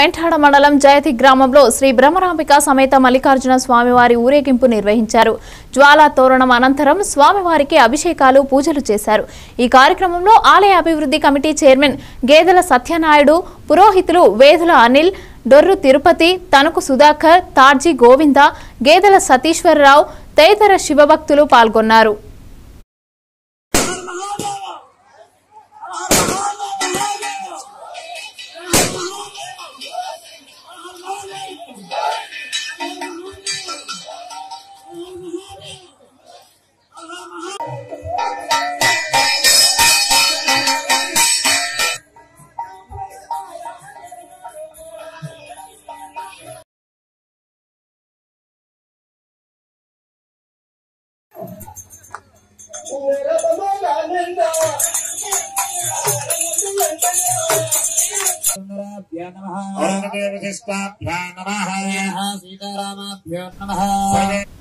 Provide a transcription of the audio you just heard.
మెంఠాడ మండలం జయతి గ్రామంలో శ్రీ బ్రహ్మరాంబిక సమేత మల్లికార్జున స్వామివారి ఊరేగింపు నిర్వహించారు జ్వాలా తోరణం అనంతరం స్వామివారికి అభిషేకాలు పూజలు చేశారు ఈ కార్యక్రమంలో ఆలయ అభివృద్ధి కమిటీ చైర్మన్ గేదెల సత్యనాయుడు పురోహితులు వేదుల అనిల్ డొర్రు తిరుపతి తణుకు సుధాకర్ తార్జీ గోవింద గేదెల సతీశ్వరరావు తదితర శివభక్తులు పాల్గొన్నారు औरदेवशिष्टाभ्यां नमः सीतारामाभ्यो नमः